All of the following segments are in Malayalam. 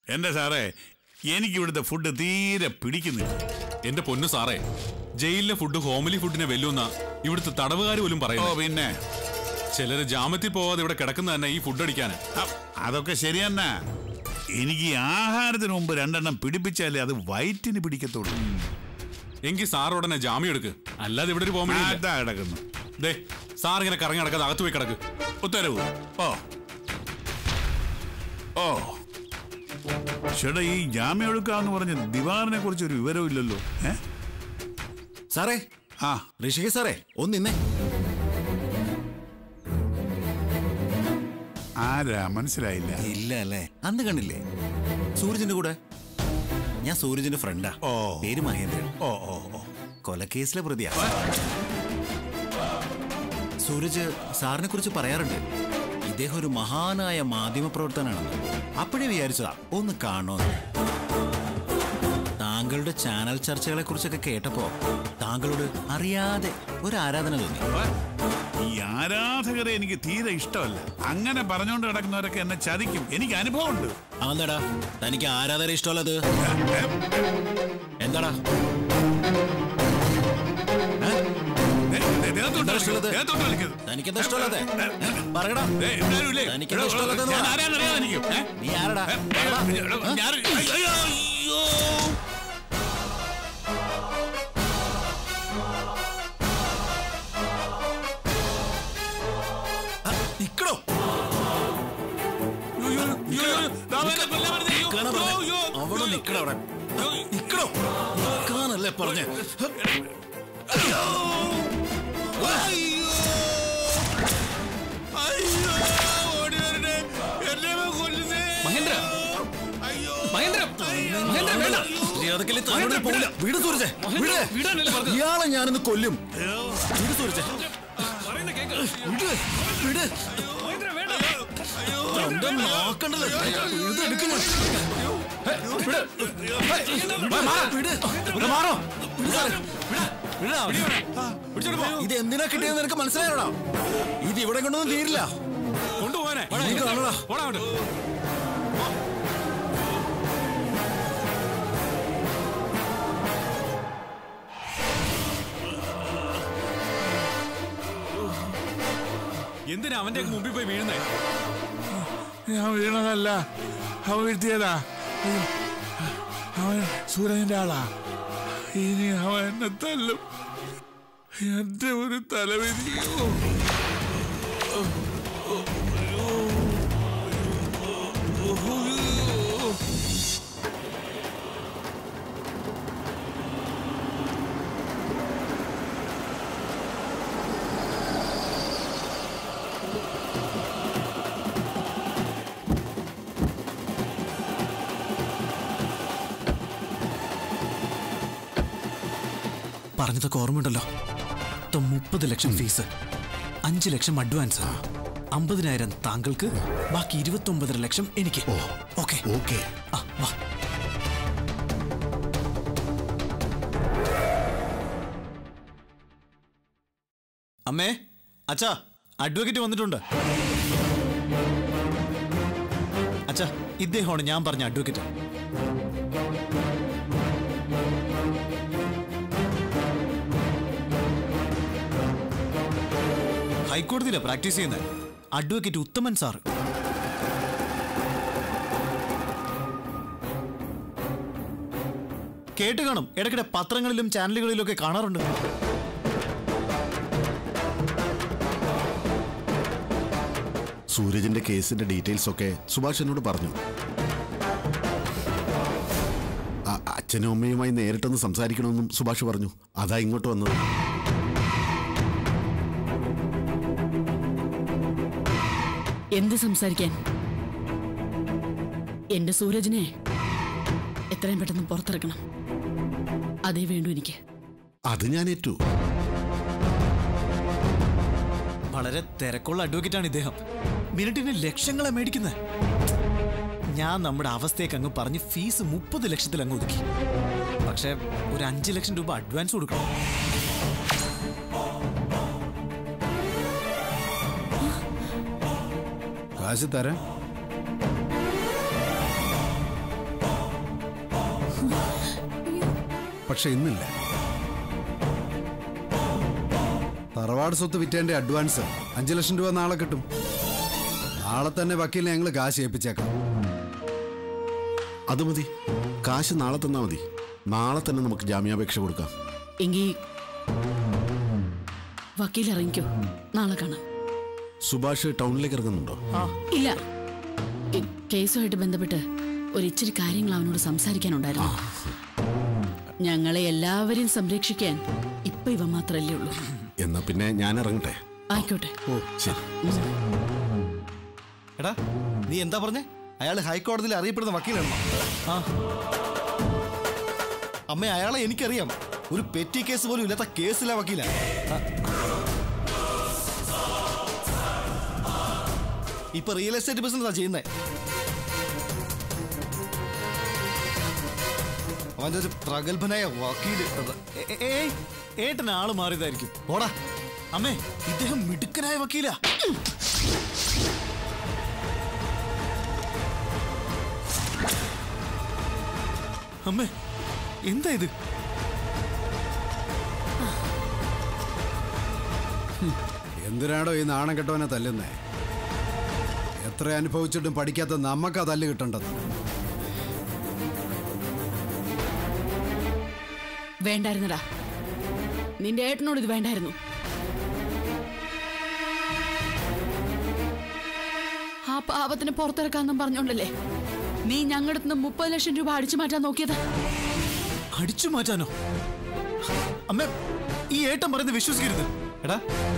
എന്റെ സാറേ എനിക്ക് ഇവിടുത്തെ ഫുഡ് തീരെ പിടിക്കുന്നില്ല എന്റെ പൊന്നു സാറേ ജയിലിലെ ഫുഡ് ഹോംലി ഫുഡിനെ വെല്ലുന്ന ഇവിടുത്തെ തടവുകാർ പോലും ഓ പറയുന്നു പിന്നെ ചിലര് ജാമ്യത്തിൽ പോവാതെ ഇവിടെ കിടക്കുന്ന തന്നെ ഈ ഫുഡ് അടിക്കാന് അ, അതൊക്കെ ശരി തന്നെ എനിക്ക് ഈ ആഹാരത്തിന് മുമ്പ് രണ്ടെണ്ണം പിടിപ്പിച്ചാലേ അത് വയറ്റിന് പിടിക്കത്തുള്ളൂ എങ്കിൽ സാർ ഉടനെ ജാമ്യം എടുക്ക് അല്ലാതെ ഇവിടെ ഒരു പോകാൻ അതാ കിടക്കുന്നു ദേ സാർ ഇങ്ങനെ കറങ്ങി നടക്കാതെ അകത്ത് പോയി കിടക്ക് ഉത്തരവ് ഓ ഓ ചേട്ടാ ഈ ജാമ്യം എടുക്കാന്ന് പറഞ്ഞ ദിവാറിനെ കുറിച്ച് ഒരു വിവരവും ഇല്ലല്ലോ ഏ സാറേ ആ ഋഷികേശ് സാറേ ഒന്ന് നിന്നേ ആരാ മനസ്സിലായില്ല ഇല്ല അല്ലേ അന്ന് കണ്ടില്ലേ സൂരജിന്റെ കൂടെ ഞാൻ സൂരജിന്റെ ഫ്രണ്ടാ ഓ. പേര് മഹേന്ദ്രൻ ഓ ഓ ഓ കൊലക്കേസിലെ പ്രതിയാ സൂരജ് സാറിനെ കുറിച്ച് പറയാറുണ്ട് ഇദ്ദേഹം ഒരു മഹാനായ മാധ്യമ പ്രവർത്തനാണെന്ന് അപ്പോഴേ വിചാരിച്ചതാ ഒന്ന് കാണുമെന്ന് താങ്കളുടെ ചാനൽ ചർച്ചകളെ കുറിച്ചൊക്കെ കേട്ടപ്പോ താങ്കളോട് അറിയാതെ ഒരു ആരാധന തോന്നി ഈ ആരാധകരെ എനിക്ക് തീരെ ഇഷ്ടമല്ല അങ്ങനെ പറഞ്ഞുകൊണ്ട് കിടക്കുന്നവരൊക്കെ എന്നെ ചതിക്കും എനിക്ക് അനുഭവമുണ്ട് അതെന്താടാ തനിക്ക് ആരാധന ഇഷ്ടമുള്ളത് എന്താടാ ഏ? ദേ, ദേ, ദേഹത്തോട്ട് എന്താ ഇഷ്ടമുള്ളത്? കളിക്കരുത്, ദേഹത്തോട്ട് കളിക്കരുത്. തനിക്കെന്താ ഇഷ്ടമുള്ളത് ഏ? പറയടാ ദേ, എല്ലാവരും ഇല്ലേ? തനിക്കെന്താ എടോ, ഇഷ്ടമുള്ളതെന്ന് ഞാൻ പറ. ആരാന്നറിയാതെ എനിക്ക്, ഏ? നീ ആരടാ ഏ, പറടാ. എടോ, ഏ? ഞാൻ- അയ്യോ, അയ്യോ. ആ, നിക്കടോ അയ്യോ, അയ്യോ, അയ്യോ. ദാ വരെ കൊല്ലാൻ വരുന്നേ. അയ്യോ, നിക്കാനാ പറഞ്ഞെ. അയ്യോ, അവിടെ അയ്യോ. നിക്കട അവിടെ നിക്കടോ നിക്കാനല്ലേ പറഞ്ഞേ അയ്യോ. അയ്യോ, ഓടി വരണേ. എന്നെ ഇവൻ കൊല്ലുന്നേ. മഹേന്ദ്ര അയ്യോ. മഹേന്ദ്ര മഹേന്ദ്ര വേണ്ട മര്യാദക്കല്ലേ താനോട് പോവില്ല വീട് സൂരജെ വീട് വിടാനല്ലേ പറഞ്ഞത്? ഇയാളെ ഞാനിന്ന് കൊല്ലും വീട് സൂരജെ പറയുന്ന കേക്ക് വിട് വിട് മഹേന്ദ്ര വേണ്ട തന്റെ നോക്കണ്ടത് ഇത് എടുക്കുന്നു വിട് മാറോ വിട് സാറേ. ഇത് എന്തിനാ കിട്ടിയെന്ന് നിനക്ക് മനസ്സിലായോടാ ഇത് ഇവിടെ കൊണ്ടൊന്നും തീരില്ല കൊണ്ടുപോകാനെ നീ കാണുടാ. പോടാ അങ്ങോട്ട്. എന്തിനാ അവന്റെ മുമ്പിൽ പോയി വീഴുന്നേ ഞാൻ വീണതല്ല അവൻ വീഴ്ത്തിയതാ അയ്യോ. അവൻ സൂരജിന്റെ ആളാ ഇനി അവൻ എന്നെ തല്ലും എന്റെ ഒരു തലവിധിയോ പറഞ്ഞതൊക്കെ ഓർമ്മയുണ്ടല്ലോ മൊത്തം മുപ്പത് ലക്ഷം ഫീസ് അഞ്ച് ലക്ഷം അഡ്വാൻസ് അമ്പതിനായിരം താങ്കൾക്ക് ബാക്കി ഇരുപത്തി ഒമ്പതര ലക്ഷം എനിക്ക് ഓക്കെ ഓക്കെ ആ വാ അമ്മേ അച്ഛാ അഡ്വക്കേറ്റ് വന്നിട്ടുണ്ട് അച്ഛാ ഇദ്ദേഹമാണ് ഞാൻ പറഞ്ഞ അഡ്വക്കേറ്റ് ഹൈക്കോടതിയിലാണ് പ്രാക്ടീസ് ചെയ്യുന്നത് അഡ്വക്കേറ്റ് ഉത്തമൻ സാർ കേട്ട് കാണും ഇടയ്ക്കിടെ പത്രങ്ങളിലും ചാനലുകളിലും ഒക്കെ കാണാറുണ്ട് സൂരജിന്റെ കേസിന്റെ ഡീറ്റെയിൽസ് ഒക്കെ സുഭാഷ് എന്നോട് പറഞ്ഞു അ- അച്ഛനും അമ്മയുമായി നേരിട്ടൊന്ന് സംസാരിക്കണമെന്നും സുഭാഷ് പറഞ്ഞു അതാ ഇങ്ങോട്ട് വന്നത് എന്ത് സംസാരിക്കാൻ എന്റെ സൂരജിനെ എത്രയും പെട്ടെന്ന് പുറത്തിറക്കണം അതേ വേണ്ടു എനിക്ക് അത് ഞാൻ ഏറ്റു വളരെ തിരക്കുള്ള അഡ്വക്കേറ്റാണ് ഇദ്ദേഹം മിനിറ്റിന് ലക്ഷങ്ങളെ മേടിക്കുന്നത് ഞാൻ നമ്മുടെ അവസ്ഥയൊക്കെ അങ്ങ് പറഞ്ഞ് ഫീസ് മുപ്പത് ലക്ഷത്തിൽ അങ്ങ് ഒതുക്കി പക്ഷെ ഒരു അഞ്ച് ലക്ഷം രൂപ അഡ്വാൻസ് കൊടുക്കണം കാശ് തരാം പക്ഷെ ഇന്നില്ല തറവാട് സ്വത്ത് വിറ്റേന്റെ അഡ്വാൻസ് അഞ്ചു ലക്ഷം രൂപ നാളെ കിട്ടും നാളെ തന്നെ വക്കീലിനെ ഞങ്ങൾ കാശ് ഏൽപ്പിച്ചേക്കാം അത് മതി കാശ് നാളെ തന്നാ മതി നാളെ തന്നെ നമുക്ക് ജാമ്യാപേക്ഷ കൊടുക്കാം എങ്കിൽ വക്കീൽ ഇറങ്ങിക്കോ നാളെ കാണാം സുഭാഷ് ടൗണിലേക്ക് ഇറങ്ങുന്നുണ്ടോ ഇല്ല ഈ കേസുമായിട്ട് ബന്ധപ്പെട്ട് ഒരു ഇച്ചിരി കാര്യങ്ങൾ അവനോട് സംസാരിക്കാനുണ്ടായിരുന്നു ഞങ്ങളെ എല്ലാവരെയും സംരക്ഷിക്കാൻ ഇപ്പൊ ഇവ മാത്രല്ലേ ഉള്ളൂ എന്നാ പിന്നെ ഞാൻ ഇറങ്ങട്ടെ ആയിക്കോട്ടെ ഓ ശരി എടാ നീ എന്താ പറഞ്ഞേ അയാൾ ഹൈക്കോടതിയിൽ അറിയപ്പെടുന്ന വക്കീലാണോ ആ അമ്മ അയാളെ എനിക്കറിയാം ഒരു പെറ്റി കേസ് പോലും ഇല്ലാത്ത കേസിലെ വക്കീല ഇപ്പൊ റിയൽ എസ്റ്റേറ്റ് ബിസിനസ്സാ ചെയ്യുന്നേ അവന്റെ ഒരു പ്രഗത്ഭനായ വക്കീല് ഏട്ടൻ ആള് മാറിയതായിരിക്കും ഓടാ അമ്മേ ഇദ്ദേഹം മിടുക്കനായ വക്കീലാ അമ്മേ എന്താ ഇത് എന്തിനാടോ ഈ നാണം കെട്ടവനെ തല്ലുന്നേ എത്ര അനുഭവിച്ചിട്ടും പഠിക്കാത്ത നമുക്കാ തല്ല് കിട്ടേണ്ടത് വേണ്ടായിരുന്നടാ നിന്റെ ഏട്ടനോട് ഇത് വേണ്ടായിരുന്നു ആ പാപത്തിന് പുറത്തിറക്കാന്നും പറഞ്ഞോണ്ടല്ലേ നീ ഞങ്ങളുടെ നിന്ന് മുപ്പത് ലക്ഷം രൂപ അടിച്ചു മാറ്റാൻ നോക്കിയത് അടിച്ചു മാറ്റാനോ അമ്മ ഈ ഏട്ടൻ പറയുന്നത് വിശ്വസിക്കരുത് എടാ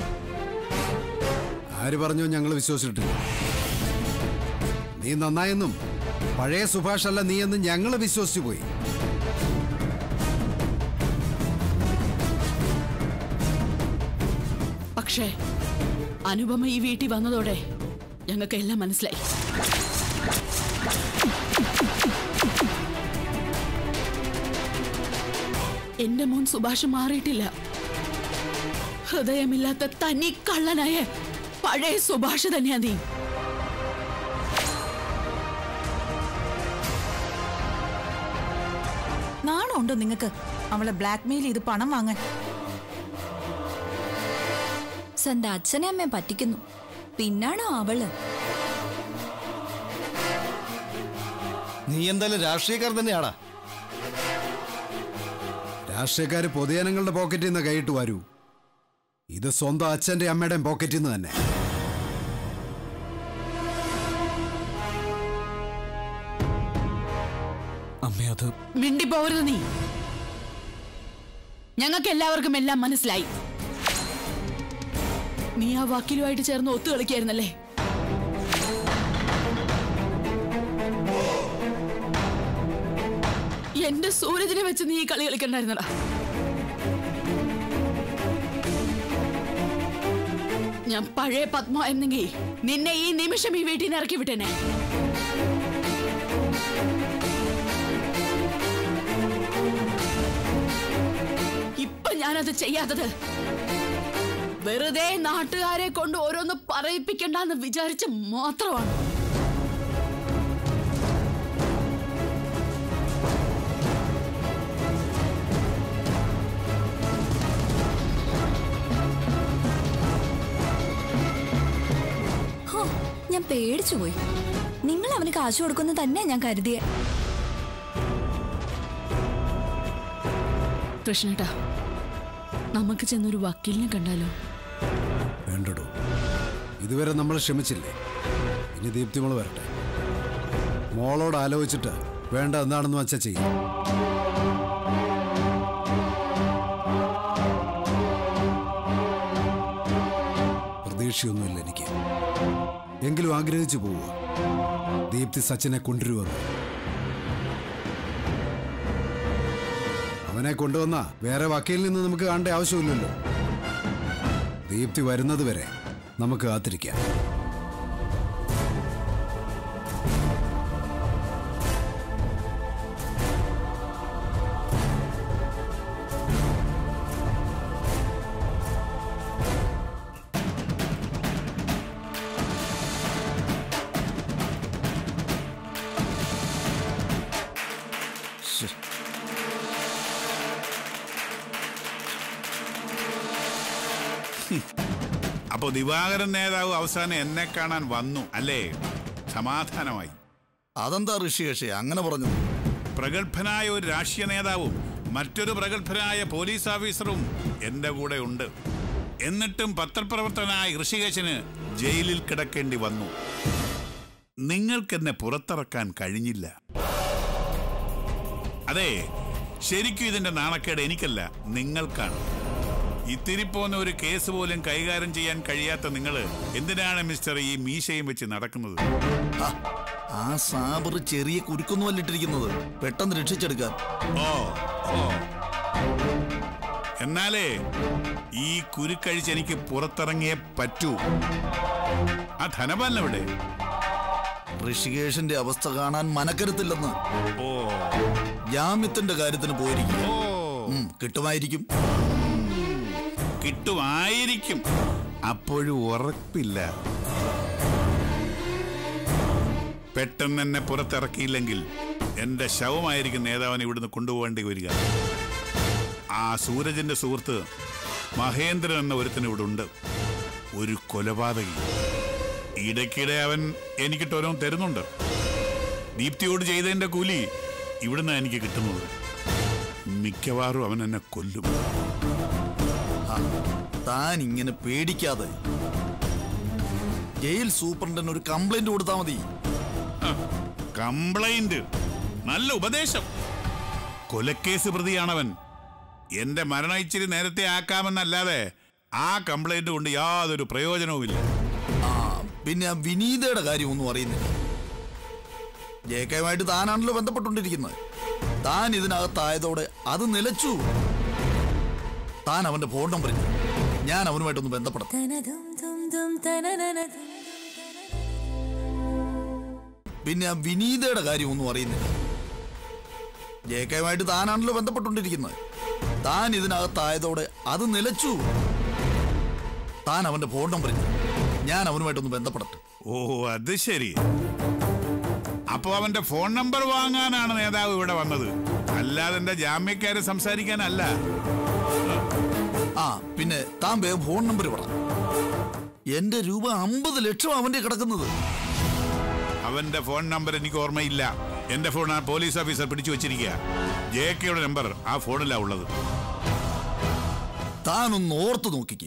ആര് പറഞ്ഞോ ഞങ്ങൾ വിശ്വസിച്ചിട്ടില്ല നീ നന്നായെന്നും പഴയ സുഭാഷ് അല്ല നീ എന്ന് ഞങ്ങൾ വിശ്വസിച്ചു പോയി പക്ഷേ അനുപമ ഈ വീട്ടിൽ വന്നതോടെ ഞങ്ങൾക്ക് എല്ലാം മനസ്സിലായി എന്റെ മോൻ സുഭാഷ് മാറിയിട്ടില്ല ഹൃദയമില്ലാത്ത തനി കള്ളനായ പഴയ സുഭാഷ് തന്നെയാ നീ നാണമുണ്ടോ നിങ്ങൾക്ക് അവളെ ബ്ലാക്ക്മെയിൽ ചെയ്ത് പണം വാങ്ങാൻ സ്വന്തം അച്ഛനെ അമ്മയെ പറ്റിക്കുന്നു പിന്നാണോ അവള് നീ എന്തായാലും രാഷ്ട്രീയക്കാർ തന്നെയാടാ രാഷ്ട്രീയക്കാര് പൊതുജനങ്ങളുടെ പോക്കറ്റിൽ നിന്ന് കൈയിട്ട് വരൂ ഇത് സ്വന്തം അച്ഛന്റെ അമ്മയുടെയും പോക്കറ്റിൽ നിന്ന് തന്നെ അമ്മ അത് മിണ്ടി പോകരുത് നീ ഞങ്ങൾക്ക് എല്ലാവർക്കും എല്ലാം മനസ്സിലായി നീ ആ വക്കീലുമായിട്ട് ചേർന്ന് ഒത്തു കളിക്കായിരുന്നല്ലേ എന്റെ സൂരജിനെ വെച്ച് നീ ഈ കളി കളിക്കണ്ടായിരുന്നടാ ഞാൻ പഴയ പത്മ എന്നെങ്കിൽ നിന്നെ ഈ നിമിഷം ഈ വീട്ടിൽ നിന്ന് ഇറക്കി വിട്ടേനെ ഇപ്പൊ ഞാനത് ചെയ്യാത്തത് വെറുതെ നാട്ടുകാരെ കൊണ്ട് ഓരോന്ന് പറയിപ്പിക്കണ്ടെന്ന് വിചാരിച്ച് മാത്രമാണ് ഹോ, ഞാൻ പേടിച്ചു പോയി നിങ്ങൾ അവന് കാശ് കൊടുക്കുന്നു തന്നെ ഞാൻ കരുതിയെ കൃഷ്ണേട്ടാ നമുക്ക് ചെന്നൊരു വക്കീലിനെ കണ്ടാലോ വേണ്ടടോ ഇതുവരെ നമ്മൾ ക്ഷമിച്ചില്ലേ ഇനി ദീപ്തിമോള് വരട്ടെ മോളോട് ആലോചിച്ചിട്ട് വേണ്ട എന്താണെന്ന് വെച്ചാൽ ചെയ്യും പ്രതീക്ഷയൊന്നുമില്ല എനിക്ക് എങ്കിലും ആഗ്രഹിച്ചു പോവുക ദീപ്തി സച്ചിനെ കൊണ്ടുവരുമെന്ന് അവനെ കൊണ്ടുവന്ന വേറെ വക്കീലിൽ നിന്ന് നമുക്ക് കാണേണ്ട ആവശ്യമില്ലല്ലോ ദീപ്തി വരുന്നത് വരെ നമുക്ക് കാത്തിരിക്കാം ശ്ശ്. അപ്പോ ദിവാകരൻ നേതാവ് അവസാനം എന്നെ കാണാൻ വന്നു അല്ലേ സമാധാനമായി അതെന്താ ഋഷികേഷേ അങ്ങനെ പറഞ്ഞു പ്രഗത്ഭനായ ഒരു രാഷ്ട്രീയ നേതാവും മറ്റൊരു പ്രഗത്ഭനായ പോലീസ് ഓഫീസറും എന്റെ കൂടെ ഉണ്ട് എന്നിട്ടും പത്രപ്രവർത്തകനായ ഋഷികേശന് ജയിലിൽ കിടക്കേണ്ടി വന്നു നിങ്ങൾക്കെന്നെ പുറത്തിറക്കാൻ കഴിഞ്ഞില്ല അതെ ശരിക്കും ഇതിന്റെ നാണക്കേട് എനിക്കല്ല നിങ്ങൾക്കാണ് ഇത്തിരി പോന്ന ഒരു കേസ് പോലും കൈകാര്യം ചെയ്യാൻ കഴിയാത്ത നിങ്ങൾ എന്തിനാണ് മിസ്റ്റർ ഈ മീശയും വെച്ച് നടക്കുന്നത് ആ, ആ സാബർ ചെറിയ കുരുക്കൊന്നുമല്ല ഇട്ടിരിക്കുന്നത് പെട്ടെന്ന് രക്ഷിച്ചെടുക്കാൻ ഓ ഓ എന്നാലേ ഈ കുരുക്കഴിച്ച് എനിക്ക് പുറത്തിറങ്ങിയേ പറ്റൂ ആ ധനപാലൻ എവിടെ ഋഷികേഷിന്റെ അവസ്ഥ കാണാൻ മനക്കരുത്തില്ലെന്ന് ഓ ജാമ്യത്തിന്റെ കാര്യത്തിന് പോയിരിക്കും ഓ ഉം, കിട്ടുമായിരിക്കും കിട്ടുമായിരിക്കും അപ്പോഴും ഉറപ്പില്ല പെട്ടെന്ന് എന്നെ പുറത്തിറക്കിയില്ലെങ്കിൽ എന്റെ ശവമായിരിക്കും നേതാവിനെ ഇവിടുന്ന് കൊണ്ടുപോകേണ്ടി വരിക ആ സൂരജിന്റെ സുഹൃത്ത് മഹേന്ദ്രൻ എന്ന ഒരുത്തൻ ഇവിടെ ഉണ്ട് ഒരു കൊലപാതകി ഇടയ്ക്കിടെ അവൻ എനിക്കിട്ട് ഓരോ തരുന്നുണ്ട് ദീപ്തിയോട് ചെയ്തതിന്റെ കൂലി ഇവിടുന്ന് എനിക്ക് കിട്ടുന്നത് മിക്കവാറും അവൻ എന്നെ കൊല്ലും ആ, താൻ ഇങ്ങനെ പേടിക്കാതെ ജയിൽ സൂപ്രണ്ടിന് ഒരു കംപ്ലൈന്റ് കൊടുത്താൽ മതി കംപ്ലൈന്റ് നല്ല ഉപദേശം കൊലക്കേസ് പ്രതിയാണവൻ എന്റെ മരണം ഇച്ചിരി നേരത്തെ ആക്കാമെന്നല്ലാതെ ആ കംപ്ലൈന്റ് കൊണ്ട് യാതൊരു പ്രയോജനവുമില്ല ആ പിന്നെ ആ വിനീതയുടെ കാര്യം ഒന്നും അറിയുന്നില്ല ജെ കെയുമായിട്ട് താനാണല്ലോ ബന്ധപ്പെട്ടുകൊണ്ടിരിക്കുന്നത് താൻ ഇതിനകത്തായതോടെ അത് നിലച്ചു താൻ അവന്റെ ഫോൺ നമ്പർ ഞാൻ അവനുമായിട്ടൊന്ന് ബന്ധപ്പെടാം പിന്നെ ആ വിനീതയുടെ കാര്യം ഒന്നും അറിയുന്നില്ല ജെ കെയുമായിട്ട് താനാണല്ലോ ബന്ധപ്പെട്ടുകൊണ്ടിരിക്കുന്നത് താൻ ഇതിനകത്തായതോടെ അത് നിലച്ചു താൻ അവന്റെ ഫോൺ നമ്പർ ഞാൻ അവനുമായിട്ടൊന്ന് ബന്ധപ്പെടട്ടെ ഓ അത് ശരി അപ്പോ അവന്റെ ഫോൺ നമ്പർ വാങ്ങാനാണ് നേതാവ് ഇവിടെ വന്നത് അല്ലാതെ എന്റെ ജാമ്യക്കാരെ സംസാരിക്കാനല്ല ആ പിന്നെ താൻ വേഗം ഫോൺ നമ്പർ പറ എന്റെ രൂപ അമ്പത് ലക്ഷം അവന്റെ കിടക്കുന്നത് അവന്റെ ഫോൺ നമ്പർ എനിക്ക് ഓർമ്മയില്ല എന്റെ ഫോൺ ആ പോലീസ് ഓഫീസർ പിടിച്ചു വെച്ചിരിക്കുക ജെ കെയുടെ നമ്പർ ആ ഫോണിലാ ഉള്ളത് താനൊന്ന് ഓർത്തു നോക്കിക്കേ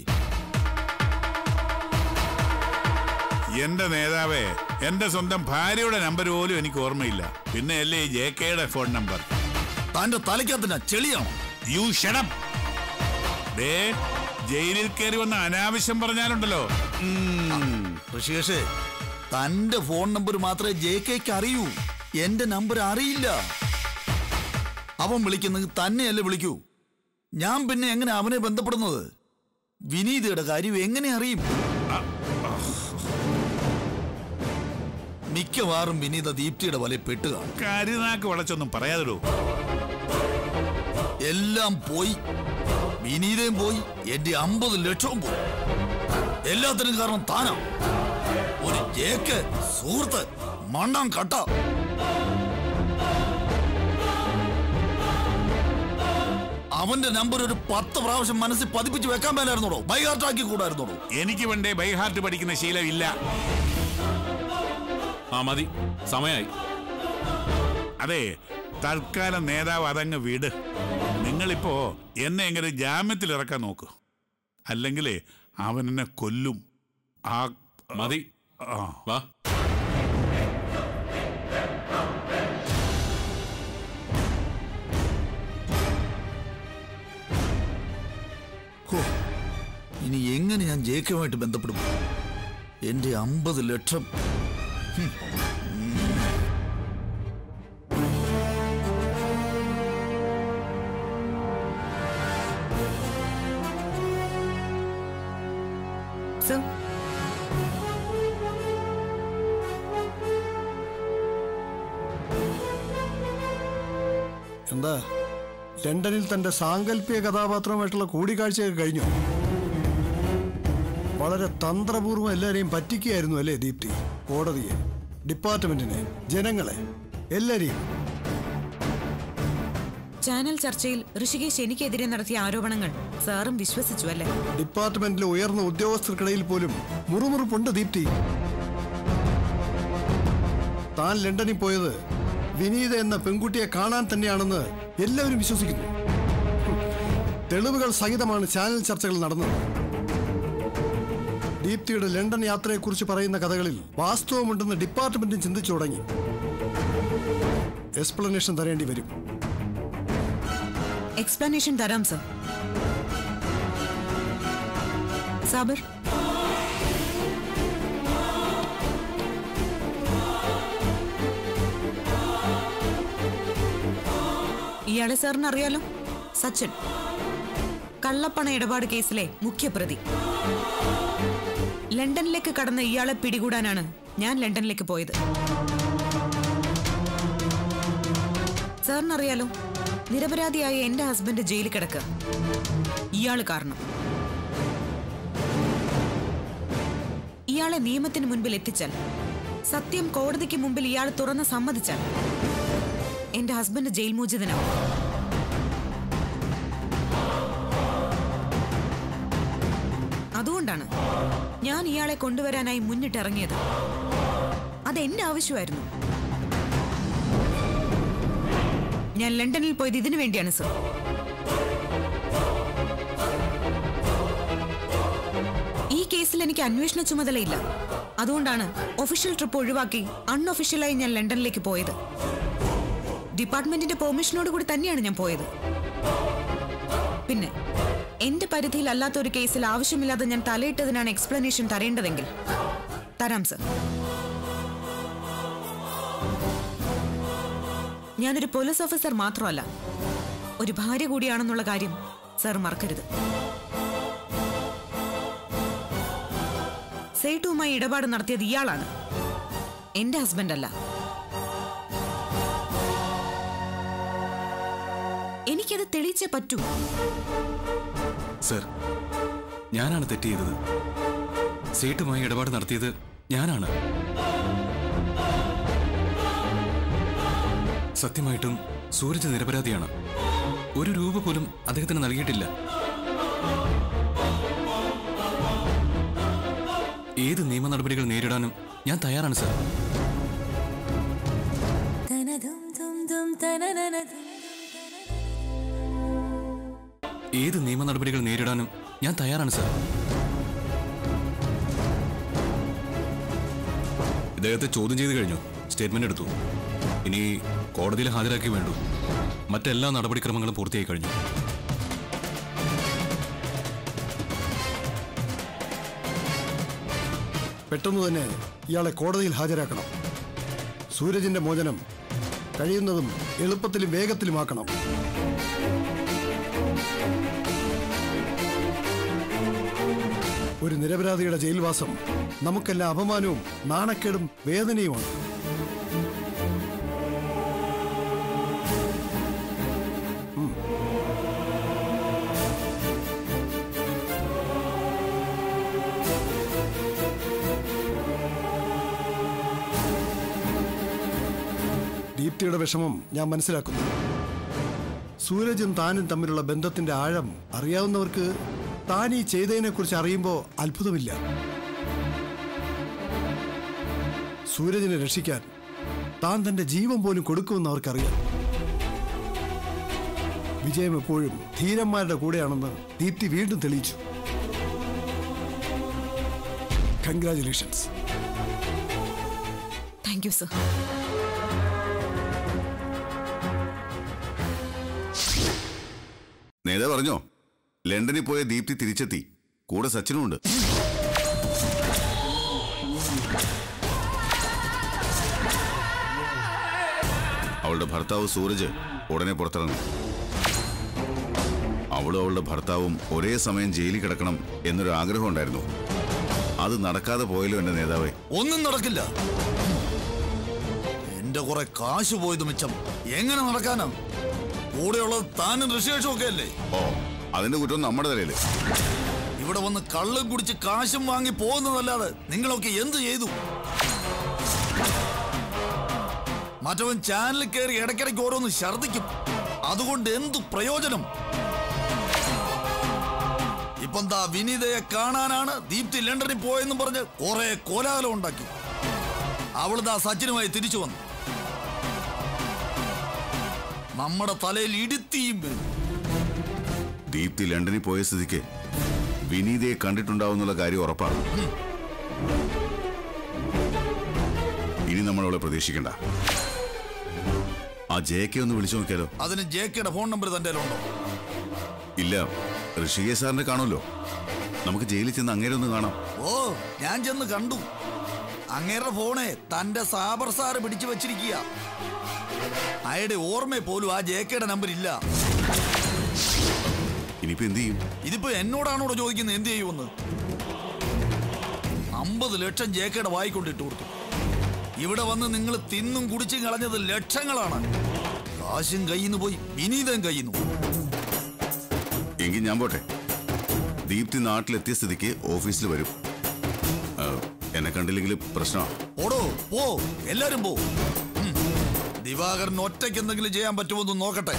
എന്റെ നേതാവേ എന്റെ സ്വന്തം ഭാര്യയുടെ നമ്പർ പോലും എനിക്ക് ഓർമ്മയില്ല പിന്നെ അല്ലേ ജെ കെയുടെ ഫോൺ നമ്പർ താന്റെ തലയ്ക്കകത്തിനാ ചെളിയാണോ യു ഷടം ദേ ജയിലിൽ കയറി വന്ന അനാവശ്യം പറഞ്ഞാലുണ്ടല്ലോ ഉം. ഋഷികേഷേ തന്റെ ഫോൺ നമ്പർ മാത്രമേ ജെ കെക്ക് അറിയൂ എന്റെ നമ്പർ അറിയില്ല അവൻ വിളിക്കുന്നത് തന്നെയല്ലേ വിളിക്കൂ ഞാൻ പിന്നെ എങ്ങനെ അവനെ ബന്ധപ്പെടുന്നത് വിനീതയുടെ കാര്യം എങ്ങനെ അറിയും മിക്കവാറും വിനീത ദീപ്തിയുടെ വല പെട്ടുക കരുനാക്ക് വളച്ചൊന്നും പറയാതിടൂ എല്ലാം പോയി വിനീതയും പോയി എന്റെ അമ്പത് ലക്ഷവും പോയി എല്ലാത്തിനും കാരണം താനാ ഒരു ജേക്ക് സുഹൃത്ത് മണ്ണാൻ കട്ട അവന്റെ നമ്പർ ഒരു പത്ത് പ്രാവശ്യം മനസ്സിൽ പതിപ്പിച്ച് വെക്കാൻ മേലായിരുന്നോടോ ബൈഹാർട്ടാക്കി കൂടായിരുന്നോടോ എനിക്ക് വേണ്ടേ ബൈഹാർട്ട് പഠിക്കുന്ന ശീലമില്ല ആ മതി സമയായി അതെ തൽക്കാലം നേതാവ് അതങ്ങ് വിട് നിങ്ങളിപ്പോ എന്നെ എങ്ങനെ ജാമ്യത്തിൽ ഇറക്കാൻ നോക്കൂ അല്ലെങ്കിലേ അവൻ എന്നെ കൊല്ലും ആ മതി ആ വാ ഹോ, ഇനി എങ്ങനെ ഞാൻ ജേക്കുമായിട്ട് ബന്ധപ്പെടും എന്റെ അമ്പത് ലക്ഷം ഹും. സർ എന്താ ലണ്ടനിൽ തന്റെ സാങ്കല്പിക കഥാപാത്രമായിട്ടുള്ള കൂടിക്കാഴ്ചയൊക്കെ കഴിഞ്ഞു വളരെ തന്ത്രപൂർവ്വം എല്ലാവരെയും പറ്റിക്കുകയായിരുന്നു അല്ലേ ദീപ്തി കോടതിയെ ഡിപ്പാർട്ട്മെന്റിനെ ജനങ്ങളെ എല്ലാരെയും ചാനൽ ചർച്ചയിൽ ഋഷികേശ് എനിക്കെതിരെ നടത്തിയ ആരോപണങ്ങൾ സാറും വിശ്വസിച്ചു അല്ലേ ഡിപ്പാർട്ട്മെന്റിലെ ഉയർന്ന ഉദ്യോഗസ്ഥർക്കിടയിൽ പോലും മുറുമുറുപ്പുണ്ട് ദീപ്തി താൻ ലണ്ടനിൽ പോയത് വിനീത എന്ന പെൺകുട്ടിയെ കാണാൻ തന്നെയാണെന്ന് എല്ലാവരും വിശ്വസിക്കുന്നു ഹും. തെളിവുകൾ സഹിതമാണ് ചാനൽ ചർച്ചകൾ നടന്നത് ദീപ്തിയുടെ ലണ്ടൻ യാത്രയെക്കുറിച്ച് പറയുന്ന കഥകളിൽ വാസ്തവമുണ്ടെന്ന് ഡിപ്പാർട്ട്മെന്റും ചിന്തിച്ചു തുടങ്ങി എക്സ്പ്ലനേഷൻ തരേണ്ടി വരും എക്സ്പ്ലനേഷൻ തരാം സർ സാബിർ ഇയാളെ സാറിന് അറിയാലോ സച്ചിൻ കള്ളപ്പണ ഇടപാട് കേസിലെ മുഖ്യപ്രതി ലണ്ടനിലേക്ക് കടന്ന ഇയാളെ പിടികൂടാനാണ് ഞാൻ ലണ്ടനിലേക്ക് പോയത് സാറിനറിയാലോ നിരപരാധിയായ എന്റെ ഹസ്ബൻഡ് ജയിലിൽ കിടക്കുക ഇയാള് കാരണം ഇയാളെ നിയമത്തിന് മുൻപിൽ എത്തിച്ചാൽ സത്യം കോടതിക്ക് മുമ്പിൽ ഇയാൾ തുറന്ന് സമ്മതിച്ചാൽ എന്റെ ഹസ്ബൻഡ് ജയിൽ മോചിതനാവും അതുകൊണ്ടാണ് ഞാൻ ഇയാളെ കൊണ്ടുവരാനായി മുന്നിട്ടിറങ്ങിയത് അതെന്റെ ആവശ്യമായിരുന്നു ഞാൻ ലണ്ടനിൽ പോയത് ഇതിനു വേണ്ടിയാണ് സർ ഈ കേസിൽ എനിക്ക് അന്വേഷണ ചുമതലയില്ല അതുകൊണ്ടാണ് ഒഫീഷ്യൽ ട്രിപ്പ് ഒഴിവാക്കി അൺഒഫീഷ്യലായി ഞാൻ ലണ്ടനിലേക്ക് പോയത് ഡിപ്പാർട്ട്മെന്റിന്റെ പെർമിഷനോട് കൂടി തന്നെയാണ് ഞാൻ പോയത് പിന്നെ എന്റെ പരിധിയിൽ അല്ലാത്ത ഒരു കേസിൽ ആവശ്യമില്ലാതെ ഞാൻ തലയിട്ടതിനാണ് എക്സ്പ്ലനേഷൻ തരേണ്ടതെങ്കിൽ തരാം സർ ഞാനൊരു പോലീസ് ഓഫീസർ മാത്രമല്ല ഒരു ഭാര്യ കൂടിയാണെന്നുള്ള കാര്യം സർ മറക്കരുത് സേട്ടുവുമായി ഇടപാട് നടത്തിയത് ഇയാളാണ് എന്റെ ഹസ്ബൻഡ് അല്ല എനിക്കത് തെളിയിച്ചേ പറ്റൂ സർ ഞാനാണ് തെറ്റ് ചെയ്തത് സേട്ടുമായി ഇടപാട് നടത്തിയത് ഞാനാണ് സത്യമായിട്ടും സൂരജ് നിരപരാധിയാണ് ഒരു രൂപ പോലും അദ്ദേഹത്തിന് നൽകിയിട്ടില്ല ഏത് നിയമ നടപടികൾ നേരിടാനും ഞാൻ തയ്യാറാണ് സർ ഏത് നിയമ നടപടികൾ നേരിടാനും ഞാൻ തയ്യാറാണ് സർ ഇദ്ദേഹത്തെ ചോദ്യം ചെയ്ത് കഴിഞ്ഞു സ്റ്റേറ്റ്മെന്റ് എടുത്തു ഇനി കോടതിയിൽ ഹാജരാക്കി വേണ്ടു മറ്റെല്ലാ നടപടിക്രമങ്ങളും പൂർത്തിയായി കഴിഞ്ഞു പെട്ടെന്ന് തന്നെ ഇയാളെ കോടതിയിൽ ഹാജരാക്കണം സൂരജിന്റെ മോചനം കഴിയുന്നതും എളുപ്പത്തിലും വേഗത്തിലുമാക്കണം ഒരു നിരപരാധിയുടെ ജയിൽവാസം നമുക്കെല്ലാം അപമാനവും നാണക്കേടും വേദനയുമാണ് ദീപ്തിയുടെ വിഷമം ഞാൻ മനസ്സിലാക്കുന്നു സൂരജും താനും തമ്മിലുള്ള ബന്ധത്തിന്റെ ആഴം അറിയാവുന്നവർക്ക് താൻ ഈ ചെയ്തതിനെ കുറിച്ച് അറിയുമ്പോൾ അത്ഭുതമില്ല സൂരജിനെ രക്ഷിക്കാൻ താൻ തന്റെ ജീവൻ പോലും കൊടുക്കുമെന്ന് അവർക്കറിയാം വിജയം എപ്പോഴും ധീരന്മാരുടെ കൂടെയാണെന്ന് ദീപ്തി വീണ്ടും തെളിയിച്ചു കൺഗ്രാചുലേഷൻസ് താങ്ക് യു സർ നേതാ പറഞ്ഞോ ലണ്ടനിൽ പോയ ദീപ്തി തിരിച്ചെത്തി കൂടെ സച്ചിനും ഉണ്ട് അവളുടെ ഭർത്താവ് സൂരജ് ഉടനെ പുറത്തിറങ്ങും അവളും അവളുടെ ഭർത്താവും ഒരേ സമയം ജയിലിൽ കിടക്കണം എന്നൊരു ആഗ്രഹം ഉണ്ടായിരുന്നു അത് നടക്കാതെ പോയല്ലോ എന്റെ നേതാവേ ഒന്നും നടക്കില്ല എന്റെ കുറെ കാശ് പോയത് മിച്ചം എങ്ങനെ നടക്കാനാ കൂടെയുള്ളത് താനും ഋഷികേഷും ഒക്കെ അല്ലേ ഓ അതിന്റെ കുറ്റം നമ്മുടെ തലയില് ഇവിടെ വന്ന് കള്ളും കുടിച്ച് കാശും വാങ്ങി പോകുന്നതല്ലാതെ നിങ്ങളൊക്കെ എന്ത് ചെയ്തു മറ്റവൻ ചാനലിൽ കയറി ഇടയ്ക്കിടയ്ക്ക് ഓരോന്ന് ഛർദിക്കും അതുകൊണ്ട് എന്തു പ്രയോജനം ഇപ്പം ദാ വിനീതയെ കാണാനാണ് ദീപ്തി ലണ്ടനിൽ പോയെന്നും പറഞ്ഞ് കുറെ കോലാഹലം ഉണ്ടാക്കി അവൾ ദാ സച്ചിനുമായി തിരിച്ചു വന്നു നമ്മുടെ തലയിൽ ഇടുത്തിയും വീണു ദീപ്തി ലണ്ടനിൽ പോയ സ്ഥിതിക്ക് വിനീതയെ കണ്ടിട്ടുണ്ടാവുന്നുള്ള കാര്യം ഉറപ്പാണ് ഇനി നമ്മൾ അവളെ പ്രതീക്ഷിക്കണ്ട ആ ജയക്കെ ഒന്ന് വിളിച്ചു നോക്കിയാലോ അതിന് ജേക്കയുടെ ഫോൺ നമ്പർ തന്റെ ഉണ്ടോ ഇല്ല ഋഷികേശ് സാറിനെ കാണുമല്ലോ നമുക്ക് ജയിലിൽ ചെന്ന് അങ്ങേരെ ഒന്ന് കാണാം ഓ ഞാൻ ചെന്ന് കണ്ടു അങ്ങേരുടെ ഫോണെ തന്റെ സാബർ സാറ് പിടിച്ചു വെച്ചിരിക്കുക അയാളുടെ ഓർമ്മ പോലും ആ ജേക്കയുടെ നമ്പർ ഇല്ല ഇനിയിപ്പോ എന്ത് ചെയ്യും ഇതിപ്പോ എന്നോടാണോടോ ചോദിക്കുന്നത് എന്ത് ചെയ്യുമെന്ന് അമ്പത് ലക്ഷം ജേക്കയുടെ വായിക്കൊണ്ട് ഇട്ട് കൊടുത്തു ഇവിടെ വന്ന് നിങ്ങൾ തിന്നും കുടിച്ചും കളഞ്ഞത് ലക്ഷങ്ങളാണ് കാശും കയ്യിൽ നിന്ന് പോയി വിനീതം കയ്യിൽ നിന്ന് എങ്കിൽ ഞാൻ പോട്ടെ ദീപ്തി നാട്ടിലെത്തിയ സ്ഥിതിക്ക് ഓഫീസിൽ വരും ആ, എന്നെ കണ്ടില്ലെങ്കിൽ പ്രശ്നമാണ് ഓടോ പോ എല്ലാരും പോ ഉം. ദിവാകരൻ ഒറ്റയ്ക്ക് എന്തെങ്കിലും ചെയ്യാൻ പറ്റുമോ എന്ന് നോക്കട്ടെ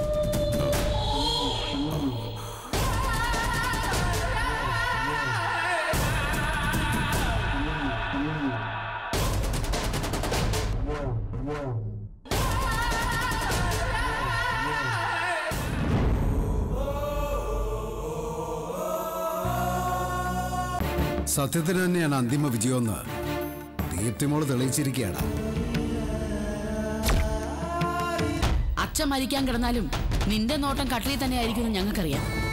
സത്യത്തിന് തന്നെയാണ് അന്തിമ വിജയമെന്ന് ദീപ്തിമോള് തെളിയിച്ചിരിക്കുകയാണ് അച്ഛൻ മരിക്കാൻ കിടന്നാലും നിന്റെ നോട്ടം കട്ടിലിൽ തന്നെ ആയിരിക്കുമെന്ന് ഞങ്ങൾക്കറിയാം